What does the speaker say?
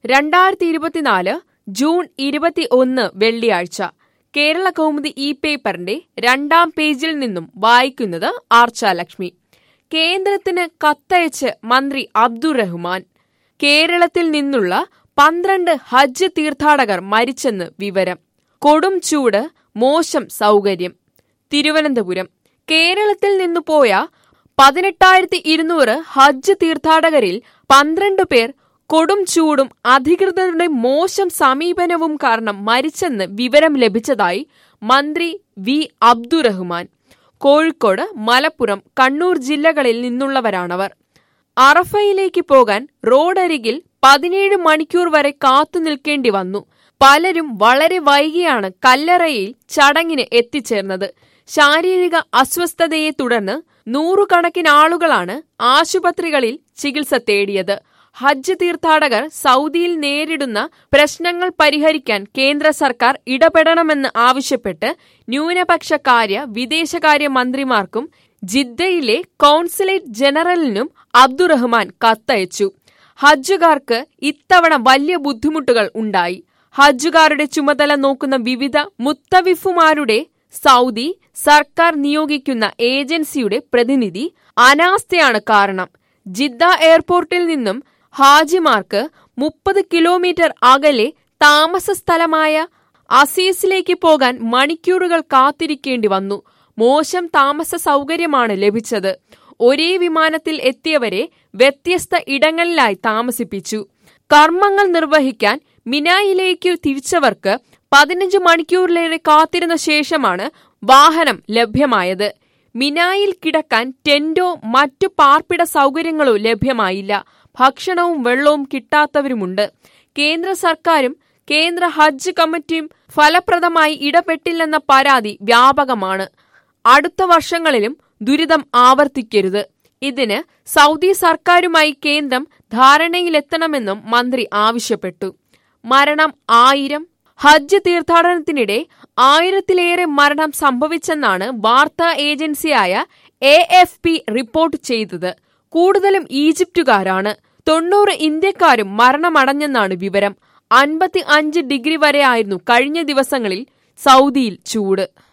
രണ്ടായിരത്തി ഇരുപത്തിനാല് ജൂൺ ഇരുപത്തി ഒന്ന് വെള്ളിയാഴ്ച കേരള കൗമുദി ഇ പേപ്പറിന്റെ രണ്ടാം പേജിൽ നിന്നും വായിക്കുന്നത് ആർച്ചാലക്ഷ്മി കേന്ദ്രത്തിന് കത്തയച്ച് മന്ത്രി അബ്ദുറഹ്മാൻ കേരളത്തിൽ നിന്നുള്ള പന്ത്രണ്ട് ഹജ്ജ് തീർത്ഥാടകർ മരിച്ചെന്ന് വിവരം കൊടും ചൂട് മോശം സൗകര്യം തിരുവനന്തപുരം കേരളത്തിൽ നിന്നു പോയ പതിനെട്ടായിരത്തി ഇരുന്നൂറ് ഹജ്ജ് തീർത്ഥാടകരിൽ പന്ത്രണ്ട് പേർ കൊടും ചൂടും അധികൃതരുടെ മോശം സമീപനവും കാരണം മരിച്ചെന്ന് വിവരം ലഭിച്ചതായി മന്ത്രി വി അബ്ദുറഹ്മാൻ കോഴിക്കോട് മലപ്പുറം കണ്ണൂർ ജില്ലകളിൽ നിന്നുള്ളവരാണവർ അറഫയിലേക്ക് പോകാൻ റോഡരികിൽ പതിനേഴ് മണിക്കൂർ വരെ കാത്തു നിൽക്കേണ്ടി വന്നു പലരും വളരെ വൈകിയാണ് കല്ലറയിൽ ചടങ്ങിന് എത്തിച്ചേർന്നത് ശാരീരിക അസ്വസ്ഥതയെ തുടർന്ന് നൂറുകണക്കിന് ആളുകളാണ് ആശുപത്രികളിൽ ചികിത്സ തേടിയത് ഹജ്ജ് തീർത്ഥാടകർ സൗദിയിൽ നേരിടുന്ന പ്രശ്നങ്ങൾ പരിഹരിക്കാൻ കേന്ദ്ര സർക്കാർ ഇടപെടണമെന്ന് ആവശ്യപ്പെട്ട് ന്യൂനപക്ഷ കാര്യ വിദേശകാര്യ മന്ത്രിമാർക്കും ജിദ്ദയിലെ കോൺസുലേറ്റ് ജനറലിനും അബ്ദുറഹ്മാൻ കത്തയച്ചു ഹജ്ജുകാർക്ക് ഇത്തവണ വലിയ ബുദ്ധിമുട്ടുകൾ ഉണ്ടായി ഹജ്ജുകാരുടെ ചുമതല നോക്കുന്ന വിവിധ മുത്തവിഫുമാരുടെ സൗദി സർക്കാർ നിയോഗിക്കുന്ന ഏജൻസിയുടെ പ്രതിനിധി അനാസ്ഥയാണ് കാരണം ജിദ്ദ എയർപോർട്ടിൽ നിന്നും ഹാജിമാർക്ക് മുപ്പത് കിലോമീറ്റർ അകലെ താമസ സ്ഥലമായ അസീസിലേക്ക് പോകാൻ മണിക്കൂറുകൾ കാത്തിരിക്കേണ്ടി വന്നു മോശം താമസ സൗകര്യമാണ് ലഭിച്ചത് ഒരേ വിമാനത്തിൽ എത്തിയവരെ വ്യത്യസ്ത ഇടങ്ങളിലായി താമസിപ്പിച്ചു കർമ്മങ്ങൾ നിർവഹിക്കാൻ മിനായിലേക്ക് തിരിച്ചവർക്ക് പതിനഞ്ച് മണിക്കൂറിലേറെ കാത്തിരുന്ന ശേഷമാണ് വാഹനം ലഭ്യമായത് മിനായിൽ കിടക്കാൻ ടെന്റോ മറ്റു പാർപ്പിട സൗകര്യങ്ങളോ ലഭ്യമായില്ല ഭക്ഷണവും വെള്ളവും കിട്ടാത്തവരുമുണ്ട് കേന്ദ്ര സർക്കാരും കേന്ദ്ര ഹജ്ജ് കമ്മിറ്റിയും ഫലപ്രദമായി ഇടപെട്ടില്ലെന്ന പരാതി വ്യാപകമാണ് അടുത്ത വർഷങ്ങളിലും ദുരിതം ആവർത്തിക്കരുത് ഇതിന് സൗദി സർക്കാരുമായി കേന്ദ്രം ധാരണയിലെത്തണമെന്നും മന്ത്രി ആവശ്യപ്പെട്ടു മരണം ആയിരം ഹജ്ജ് തീർത്ഥാടനത്തിനിടെ ആയിരത്തിലേറെ മരണം സംഭവിച്ചെന്നാണ് വാർത്താ ഏജൻസിയായ എ എഫ് പി റിപ്പോർട്ട് ചെയ്തത് കൂടുതലും ഈജിപ്തുകാരാണ് തൊണ്ണൂറ് ഇന്ത്യക്കാരും മരണമടഞ്ഞെന്നാണ് വിവരം അൻപത്തി അഞ്ച് ഡിഗ്രി വരെയായിരുന്നു കഴിഞ്ഞ ദിവസങ്ങളിൽ സൗദിയിൽ ചൂട്